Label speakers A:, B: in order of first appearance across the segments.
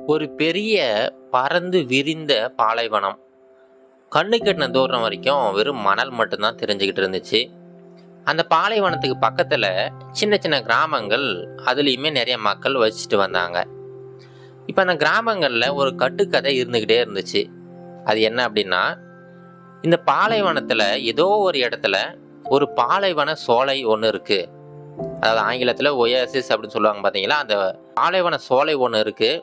A: ஒரு பெரிய பறந்து விரிந்த பாலைவனம் கண்ணு கெட்டின தூரம் வரைக்கும் வெறும் மணல் மட்டும்தான் தெரிஞ்சுக்கிட்டு இருந்துச்சு அந்த பாலைவனத்துக்கு பக்கத்தில் சின்ன சின்ன கிராமங்கள் அதுலேயுமே நிறைய மக்கள் வச்சுட்டு வந்தாங்க இப்போ அந்த கிராமங்களில் ஒரு கட்டுக்கதை இருந்துக்கிட்டே இருந்துச்சு அது என்ன அப்படின்னா இந்த பாலைவனத்தில் ஏதோ ஒரு இடத்துல ஒரு பாலைவன சோலை ஒன்று இருக்குது அதாவது ஆங்கிலத்தில் ஒயாசிஸ் அப்படின்னு சொல்லுவாங்க பார்த்தீங்களா அந்த பாலைவன சோலை ஒன்று இருக்குது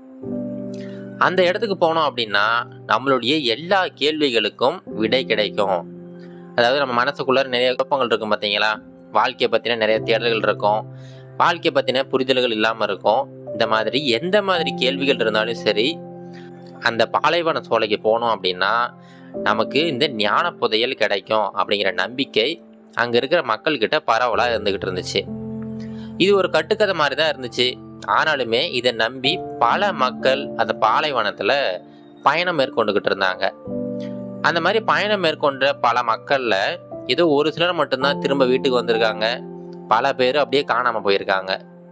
A: அந்த இடத்துக்கு போனோம் அப்படின்னா நம்மளுடைய எல்லா கேள்விகளுக்கும் விடை கிடைக்கும் அதாவது நம்ம மனசுக்குள்ள நிறைய குழப்பங்கள் இருக்கும் பார்த்தீங்களா வாழ்க்கையை பற்றின நிறைய தேடல்கள் இருக்கும் வாழ்க்கையை பற்றின புரிதல்கள் இல்லாமல் இருக்கும் இந்த மாதிரி எந்த மாதிரி கேள்விகள் இருந்தாலும் சரி அந்த பாலைவன சோலைக்கு போனோம் அப்படின்னா நமக்கு இந்த ஞான புதையல் கிடைக்கும் அப்படிங்கிற நம்பிக்கை அங்கே இருக்கிற மக்கள்கிட்ட பரவலாக இருந்துக்கிட்டு இருந்துச்சு இது ஒரு கட்டுக்கதை மாதிரி தான் இருந்துச்சு ஆனாலுமே இதை நம்பி பல மக்கள் அந்த பாலைவனத்தில் பயணம் மேற்கொண்டுகிட்டு இருந்தாங்க அந்த மாதிரி பயணம் மேற்கொண்ட பல மக்களில் ஏதோ ஒரு சிலர் மட்டும்தான் திரும்ப வீட்டுக்கு வந்திருக்காங்க பல பேர் அப்படியே காணாமல் போயிருக்காங்க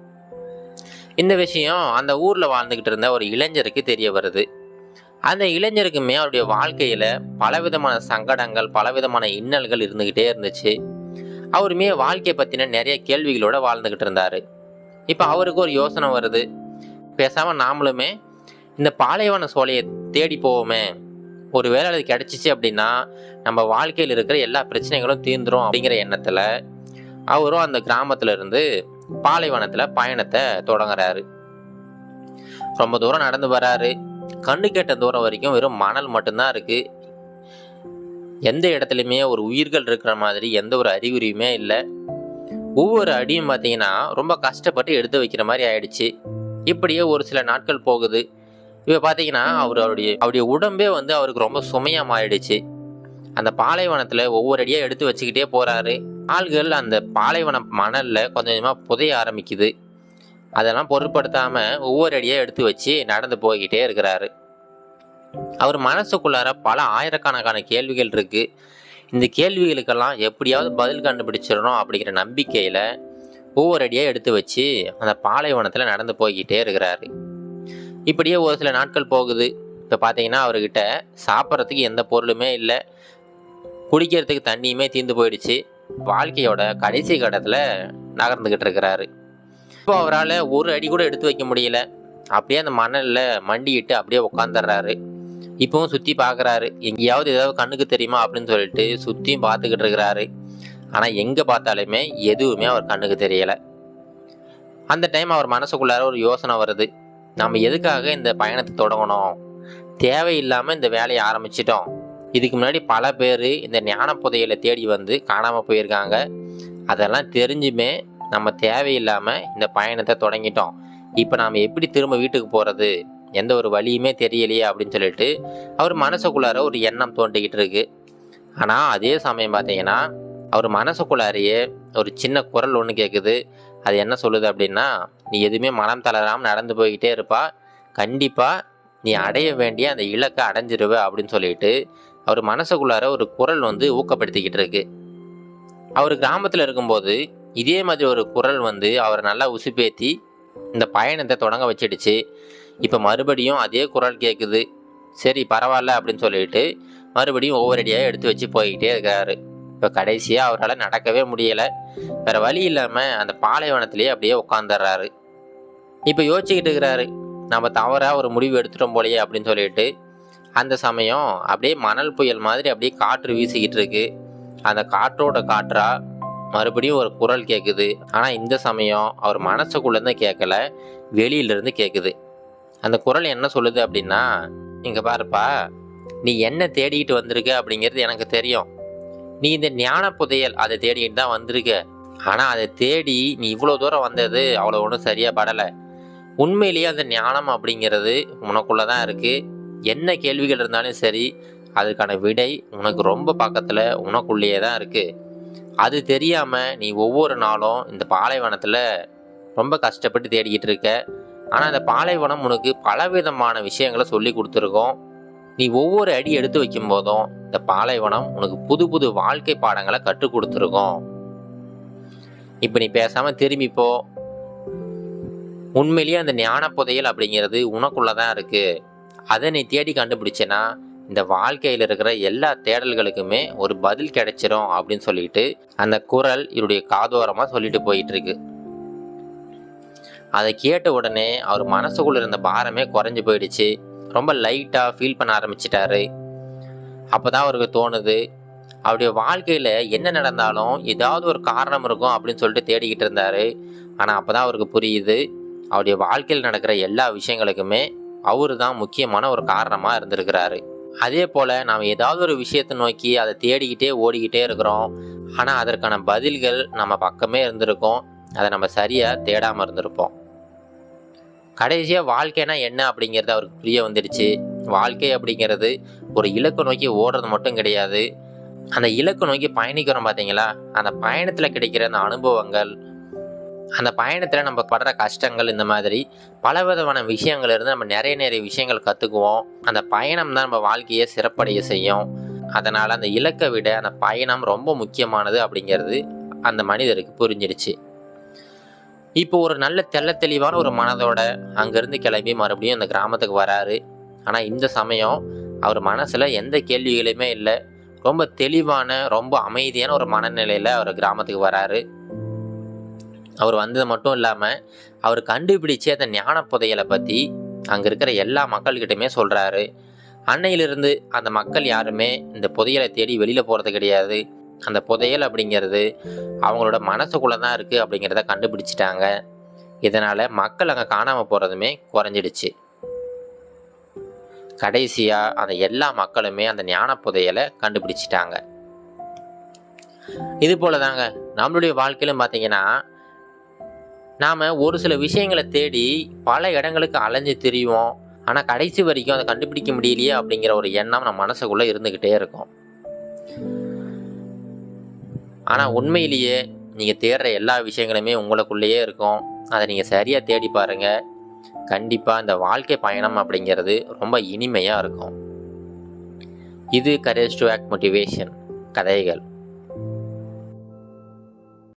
A: இந்த விஷயம் அந்த ஊரில் வாழ்ந்துக்கிட்டு இருந்த ஒரு இளைஞருக்கு தெரிய வருது அந்த இளைஞருக்குமே அவருடைய வாழ்க்கையில் பலவிதமான சங்கடங்கள் பலவிதமான இன்னல்கள் இருந்துக்கிட்டே இருந்துச்சு அவருமே வாழ்க்கையை பற்றின நிறைய கேள்விகளோட வாழ்ந்துக்கிட்டு இருந்தார் இப்போ அவருக்கு ஒரு யோசனை வருது பேசாமல் நாமளுமே இந்த பாலைவன சோலையை தேடி போவோமே ஒரு வேளை அது கிடச்சிச்சு அப்படின்னா நம்ம வாழ்க்கையில் இருக்கிற எல்லா பிரச்சனைகளும் தீர்ந்துரும் அப்படிங்கிற எண்ணத்தில் அவரும் அந்த கிராமத்துல இருந்து பாலைவனத்தில் பயணத்தை தொடங்குறாரு ரொம்ப தூரம் நடந்து வராரு கண்ணு கேட்ட தூரம் வரைக்கும் வெறும் மணல் மட்டும்தான் இருக்கு எந்த இடத்துலையுமே ஒரு உயிர்கள் இருக்கிற மாதிரி எந்த ஒரு அறிகுறியுமே இல்லை ஒவ்வொரு அடியும் பார்த்தீங்கன்னா ரொம்ப கஷ்டப்பட்டு எடுத்து வைக்கிற மாதிரி ஆயிடுச்சு இப்படியே ஒரு சில நாட்கள் போகுது இப்போ பார்த்தீங்கன்னா அவர் அவருடைய அவருடைய உடம்பே வந்து அவருக்கு ரொம்ப சுமையாக மாறிடுச்சு அந்த பாலைவனத்தில் ஒவ்வொரு அடியாக எடுத்து வச்சுக்கிட்டே போகிறாரு ஆள்கள் அந்த பாலைவன மணலில் கொஞ்சம் கொஞ்சமாக புதைய ஆரம்பிக்குது அதெல்லாம் பொருட்படுத்தாமல் ஒவ்வொரு அடியாக எடுத்து வச்சு நடந்து போய்கிட்டே இருக்கிறாரு அவர் மனசுக்குள்ளார பல ஆயிரக்கணக்கான கேள்விகள் இருக்குது இந்த கேள்விகளுக்கெல்லாம் எப்படியாவது பதில் கண்டுபிடிச்சிடணும் அப்படிங்கிற நம்பிக்கையில் ஒவ்வொரு அடியாக எடுத்து வச்சு அந்த பாலைவனத்தில் நடந்து போய்கிட்டே இருக்கிறாரு இப்படியே ஒரு சில நாட்கள் போகுது இப்போ பார்த்தீங்கன்னா அவர்கிட்ட சாப்பிட்றதுக்கு எந்த பொருளுமே இல்லை குடிக்கிறதுக்கு தண்ணியுமே தீர்ந்து போயிடுச்சு வாழ்க்கையோட கடைசி கட்டத்தில் நகர்ந்துக்கிட்டு இருக்கிறாரு இப்போ அவரால் ஒரு அடி கூட எடுத்து வைக்க முடியல அப்படியே அந்த மணலில் மண்டிக்கிட்டு அப்படியே உட்காந்துடுறாரு இப்போவும் சுற்றி பார்க்குறாரு எங்கேயாவது ஏதாவது கண்ணுக்கு தெரியுமா அப்படின்னு சொல்லிட்டு சுற்றியும் பார்த்துக்கிட்டு இருக்கிறாரு ஆனால் எங்கே பார்த்தாலுமே எதுவுமே அவர் கண்ணுக்கு தெரியலை அந்த டைம் அவர் மனசுக்குள்ளார ஒரு யோசனை வருது நம்ம எதுக்காக இந்த பயணத்தை தொடங்கணும் தேவையில்லாமல் இந்த வேலையை ஆரம்பிச்சிட்டோம் இதுக்கு முன்னாடி பல பேர் இந்த ஞான புதையலை தேடி வந்து காணாமல் போயிருக்காங்க அதெல்லாம் தெரிஞ்சுமே நம்ம தேவையில்லாமல் இந்த பயணத்தை தொடங்கிட்டோம் இப்போ நாம் எப்படி திரும்ப வீட்டுக்கு போகிறது எந்த ஒரு வழியுமே தெரியலையே அப்படின்னு சொல்லிட்டு அவர் மனசுக்குள்ளார ஒரு எண்ணம் தோண்டிக்கிட்டு இருக்கு ஆனால் அதே சமயம் பார்த்தீங்கன்னா அவர் மனசுக்குள்ளாரையே ஒரு சின்ன குரல் ஒன்று கேட்குது அது என்ன சொல்லுது அப்படின்னா நீ எதுவுமே மனம் தளராமல் நடந்து போய்கிட்டே இருப்பா கண்டிப்பாக நீ அடைய வேண்டிய அந்த இலக்கை அடைஞ்சிருவ அப்படின்னு சொல்லிட்டு அவர் மனசுக்குள்ளார ஒரு குரல் வந்து ஊக்கப்படுத்திக்கிட்டு இருக்கு அவர் கிராமத்தில் இருக்கும்போது இதே மாதிரி ஒரு குரல் வந்து அவரை நல்லா உசுப்பேத்தி இந்த பயணத்தை தொடங்க வச்சிடுச்சு இப்போ மறுபடியும் அதே குரல் கேட்குது சரி பரவாயில்ல அப்படின்னு சொல்லிட்டு மறுபடியும் ஒவ்வொரு அடியாக எடுத்து வச்சு போய்கிட்டே இருக்கிறாரு இப்போ கடைசியாக அவரால் நடக்கவே முடியலை வேறு வழி இல்லாமல் அந்த பாலைவனத்திலேயே அப்படியே உட்காந்துடுறாரு இப்போ யோசிச்சுக்கிட்டு இருக்கிறாரு நம்ம தவறாக ஒரு முடிவு எடுத்துட்டோம் போலையே அப்படின்னு சொல்லிட்டு அந்த சமயம் அப்படியே மணல் புயல் மாதிரி அப்படியே காற்று வீசிக்கிட்டு இருக்கு அந்த காற்றோட காற்றா மறுபடியும் ஒரு குரல் கேட்குது ஆனால் இந்த சமயம் அவர் மனசுக்குள்ளேருந்து கேட்கல வெளியிலேருந்து கேட்குது அந்த குரல் என்ன சொல்லுது அப்படின்னா இங்கே பாருப்பா நீ என்ன தேடிக்கிட்டு வந்திருக்க அப்படிங்கிறது எனக்கு தெரியும் நீ இந்த ஞான புதையல் அதை தேடிக்கிட்டு தான் வந்திருக்க ஆனால் அதை தேடி நீ இவ்வளோ தூரம் வந்தது அவ்வளோ ஒன்றும் சரியாக படலை உண்மையிலேயே அந்த ஞானம் அப்படிங்கிறது உனக்குள்ளே தான் இருக்குது என்ன கேள்விகள் இருந்தாலும் சரி அதுக்கான விடை உனக்கு ரொம்ப பக்கத்தில் உனக்குள்ளேயே தான் இருக்குது அது தெரியாமல் நீ ஒவ்வொரு நாளும் இந்த பாலைவனத்தில் ரொம்ப கஷ்டப்பட்டு தேடிக்கிட்டு இருக்க ஆனால் அந்த பாலைவனம் உனக்கு பலவிதமான விஷயங்களை சொல்லி கொடுத்துருக்கோம் நீ ஒவ்வொரு அடி எடுத்து வைக்கும் போதும் இந்த பாலைவனம் உனக்கு புது புது வாழ்க்கை பாடங்களை கற்றுக் கொடுத்துருக்கோம் இப்போ நீ பேசாமல் திரும்பி போ உண்மையிலேயே அந்த ஞான புதையல் அப்படிங்கிறது உனக்குள்ள தான் இருக்குது அதை நீ தேடி கண்டுபிடிச்சேன்னா இந்த வாழ்க்கையில் இருக்கிற எல்லா தேடல்களுக்குமே ஒரு பதில் கிடைச்சிரும் அப்படின்னு சொல்லிட்டு அந்த குரல் இவருடைய காதோரமாக சொல்லிட்டு போயிட்டு இருக்கு அதை கேட்ட உடனே அவர் மனசுக்குள்ள இருந்த பாரமே குறைஞ்சு போயிடுச்சு ரொம்ப லைட்டாக ஃபீல் பண்ண ஆரம்பிச்சிட்டாரு அப்போதான் அவருக்கு தோணுது அவருடைய வாழ்க்கையில் என்ன நடந்தாலும் ஏதாவது ஒரு காரணம் இருக்கும் அப்படின்னு சொல்லிட்டு தேடிக்கிட்டு இருந்தாரு ஆனால் அப்போ தான் அவருக்கு புரியுது அவருடைய வாழ்க்கையில் நடக்கிற எல்லா விஷயங்களுக்குமே அவரு தான் முக்கியமான ஒரு காரணமாக இருந்திருக்கிறாரு அதே போல் நாம் ஏதாவது ஒரு விஷயத்தை நோக்கி அதை தேடிக்கிட்டே ஓடிக்கிட்டே இருக்கிறோம் ஆனால் அதற்கான பதில்கள் நம்ம பக்கமே இருந்திருக்கும் அதை நம்ம சரியாக தேடாமல் இருந்திருப்போம் கடைசியாக வாழ்க்கைனா என்ன அப்படிங்கிறது அவருக்கு புரிய வந்துடுச்சு வாழ்க்கை அப்படிங்கிறது ஒரு இலக்கு நோக்கி ஓடுறது மட்டும் கிடையாது அந்த இலக்கு நோக்கி பயணிக்கிறோம் பார்த்தீங்களா அந்த பயணத்தில் கிடைக்கிற அந்த அனுபவங்கள் அந்த பயணத்தில் நம்ம படுற கஷ்டங்கள் இந்த மாதிரி பல விதமான விஷயங்கள் இருந்து நம்ம நிறைய நிறைய விஷயங்கள் கற்றுக்குவோம் அந்த பயணம் தான் நம்ம வாழ்க்கையை சிறப்படைய செய்யும் அதனால் அந்த இலக்கை விட அந்த பயணம் ரொம்ப முக்கியமானது அப்படிங்கிறது அந்த மனிதருக்கு புரிஞ்சிடுச்சு இப்போ ஒரு நல்ல தெள்ள தெளிவான ஒரு மனதோட அங்கேருந்து கிளம்பி மறுபடியும் அந்த கிராமத்துக்கு வராரு ஆனால் இந்த சமயம் அவர் மனசில் எந்த கேள்விகளுமே இல்லை ரொம்ப தெளிவான ரொம்ப அமைதியான ஒரு மனநிலையில் அவர் கிராமத்துக்கு வராரு அவர் வந்தது மட்டும் இல்லாமல் அவர் கண்டுபிடிச்ச அந்த ஞான புதையலை பற்றி அங்கே இருக்கிற எல்லா மக்கள்கிட்டயுமே சொல்கிறாரு அன்னையிலிருந்து அந்த மக்கள் யாருமே இந்த புதையலை தேடி வெளியில் போகிறது கிடையாது அந்த புதையல் அப்படிங்கிறது அவங்களோட மனசுக்குள்ளே தான் இருக்குது அப்படிங்கிறத கண்டுபிடிச்சிட்டாங்க இதனால் மக்கள் அங்கே காணாமல் போகிறதுமே குறைஞ்சிடுச்சு கடைசியாக அந்த எல்லா மக்களுமே அந்த ஞான புதையலை கண்டுபிடிச்சிட்டாங்க இது போல தாங்க நம்மளுடைய வாழ்க்கையிலும் பார்த்தீங்கன்னா நாம் ஒரு சில விஷயங்களை தேடி பல இடங்களுக்கு அலைஞ்சு திரிவோம் ஆனால் கடைசி வரைக்கும் அதை கண்டுபிடிக்க முடியலையே அப்படிங்கிற ஒரு எண்ணம் நம்ம மனசுக்குள்ளே இருந்துக்கிட்டே இருக்கும் ஆனால் உண்மையிலேயே நீங்கள் தேடுற எல்லா விஷயங்களுமே உங்களுக்குள்ளேயே இருக்கும் அதை நீங்கள் சரியாக தேடி பாருங்கள் கண்டிப்பாக இந்த வாழ்க்கை பயணம் அப்படிங்கிறது ரொம்ப இனிமையாக இருக்கும் இது கரேஜ் டு ஆக்ட் மோட்டிவேஷன் கதைகள்